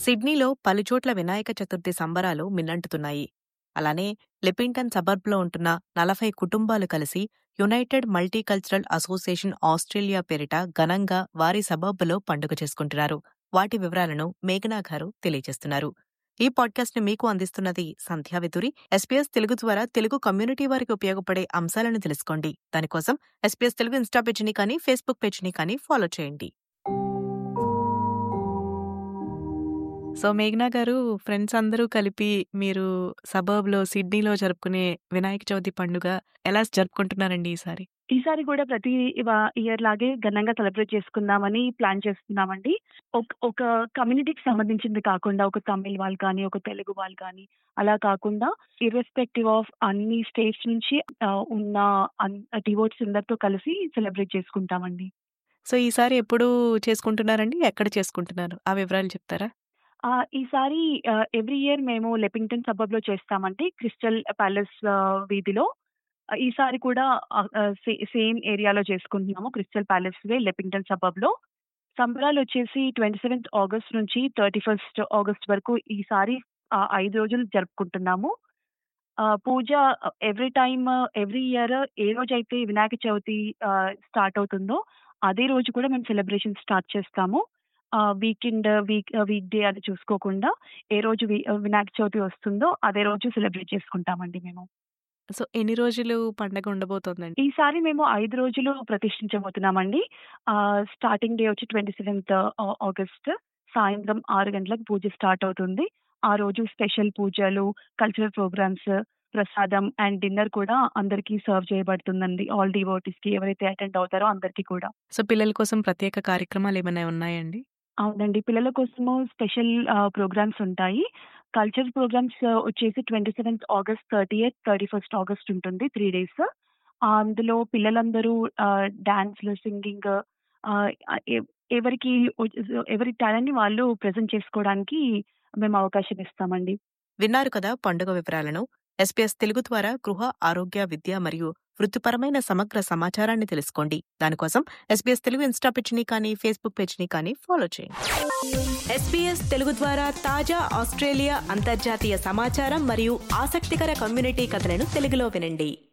సిడ్నీలో పలుచోట్ల వినాయక చతుర్థి సంబరాలు మిన్నంటుతున్నాయి అలానే లిపింగ్టన్ సబర్బ్లో ఉంటున్న నలభై కుటుంబాలు కలిసి యునైటెడ్ మల్టీకల్చరల్ అసోసియేషన్ ఆస్ట్రేలియా పేరిట ఘనంగా వారి సబర్బులో పండుగ చేసుకుంటున్నారు వాటి వివరాలను మేఘనా గారు తెలియజేస్తున్నారు ఈ పాడ్కాస్ట్ ని మీకు అందిస్తున్నది సంధ్యా విదురి ఎస్పీఎస్ తెలుగు ద్వారా తెలుగు కమ్యూనిటీ వారికి ఉపయోగపడే అంశాలను తెలుసుకోండి దానికోసం ఎస్పీఎస్ తెలుగు ఇన్స్టా పేజీని కానీ ఫేస్బుక్ పేజీని కానీ ఫాలో చేయండి సో మేఘనా గారు ఫ్రెండ్స్ అందరూ కలిపి మీరు సబర్బ్లో సిడ్నీలో జరుపుకునే వినాయక చవితి పండుగ ఎలా జరుపుకుంటున్నారండి ఈసారి ఈసారి కూడా ప్రతి ఇయర్ లాగే ఘనంగా సెలబ్రేట్ చేసుకుందామని ప్లాన్ చేస్తున్నామండి ఒక- ఒక కమ్యూనిటీకి సంబంధించింది కాకుండా ఒక తమిళ్ వాళ్ళు కానీ ఒక తెలుగు వాళ్ళు కానీ అలా కాకుండా ఇర్రెస్పెక్టివ్ ఆఫ్ అన్ని స్టేట్స్ నుంచి ఆ, ఉన్న డివోట్స్ అందరితో కలిసి సెలబ్రేట్ చేసుకుంటామండి సో ఈసారి ఎప్పుడు చేసుకుంటున్నారండి ఎక్కడ చేసుకుంటున్నారు ఆ వివరాలు చెప్తారా ఆ, ఈసారి ఎవ్రీ ఇయర్ మేము లెపింగ్టన్ సబబ్ లో చేస్తామండి క్రిస్టల్ ప్యాలెస్ వీధిలో ఆ, ఈసారి కూడా సేమ్ ఏరియాలో చేసుకుంటున్నాము Crystal Palace Way Leppington suburb లో సంబరాలు వచ్చేసి ట్వంటీ సెవెంత్ ఆగస్ట్ నుంచి థర్టీ ఫస్ట్ ఆగస్ట్ వరకు ఈసారి ఆ, ఐదు రోజులు జరుపుకుంటున్నాము ఆ, పూజ ఎవ్రీ టైమ్ ఎవ్రీ ఇయర్ ఏ రోజైతే వినాయక చవితి స్టార్ట్ అవుతుందో అదే రోజు కూడా మేము సెలబ్రేషన్ స్టార్ట్ చేస్తాము వీకెండ్ వీక్ వీక్ డే అది చూసుకోకుండా ఏ రోజు వి- వినాయక చవితి వస్తుందో అదే రోజు సెలబ్రేట్ చేసుకుంటామండి మేము సో ఎన్ని రోజులు పండగ ఉండబోతోందండి ఈసారి మేము ఐదు రోజులు ప్రతిష్ఠించబోతున్నామండి స్టార్టింగ్ డే వచ్చి ట్వంటీ సెవెంత్ ఆగస్ట్ సాయంత్రం ఆరు గంటలకు పూజ స్టార్ట్ అవుతుంది ఆ రోజు స్పెషల్ పూజలు కల్చరల్ ప్రోగ్రామ్స్ ప్రసాదం అండ్ డిన్నర్ కూడా అందరికీ సర్వ్ చేయబడుతుందండి ఆల్ డివోటీస్ కి ఎవరైతే అటెండ్ అవుతారో అందరికీ కూడా సో పిల్లల కోసం ప్రత్యేక కార్యక్రమాలు ఏమైనా ఉన్నాయండి అవునండి పిల్లల కోసము స్పెషల్ ప్రోగ్రామ్స్ ఉంటాయి కల్చర్ ప్రోగ్రామ్స్ వచ్చేసి twenty seventh August thirty eighth thirty first August ఉంటుంది త్రీ డేస్ అందులో పిల్లలందరూ డాన్స్లు సింగింగ్ ఎవరికి ఎవరి టాలెంట్ ని వాళ్ళు ప్రజెంట్ చేసుకోవడానికి మేము అవకాశం ఇస్తామండి విన్నారు కదా పండుగ వివరాలను ఎస్పీఎస్ తెలుగు ద్వారా గృహ ఆరోగ్య విద్య మరియు వృత్తిపరమైన సమగ్ర సమాచారాన్ని తెలుసుకోండి దానికోసం ఎస్పీఎస్ తెలుగు ఇన్స్టా పేజీని కానీ ఫేస్బుక్ పేజీని కానీ ఫాలో చేయండి ఎస్పీఎస్ తెలుగు ద్వారా తాజా ఆస్ట్రేలియా అంతర్జాతీయ సమాచారం మరియు ఆసక్తికర కమ్యూనిటీ కథలను తెలుగులో వినండి